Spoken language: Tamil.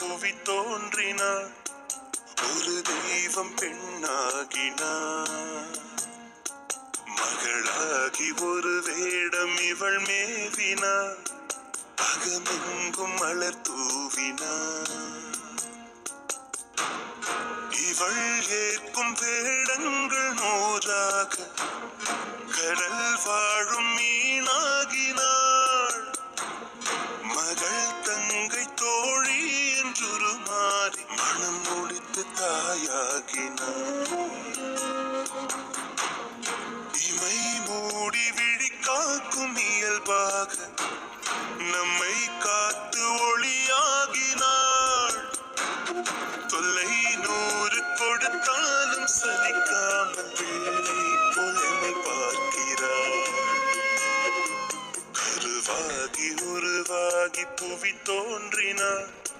புவி தோன்றினாள் ஒரு தெய்வம் பெண்ணாகினாள் மகளாகி ஒரு வேடம் இவள் மேவினாள் அகமெங்கும் மலர் தூவினாள் இவள் ஏற்கும் வேடங்கள் நூறாக கடல் வாழும் மீனாகினாள் மகள் தங்கை தோழி என்றொரு மாறி மனம் முடித்து தாயாகினாள் இமை மூடி விழி காக்கும் இயல்பாக நம்மை காத்து ஒளியாகினாள் தொல்லை நூறு கொடுத்தாலும் சலிக்காமல் பிள்ளை போல் என்னை பார்க்கிறாள் கருவாகி உருவாகி புவி தோன்றினாள்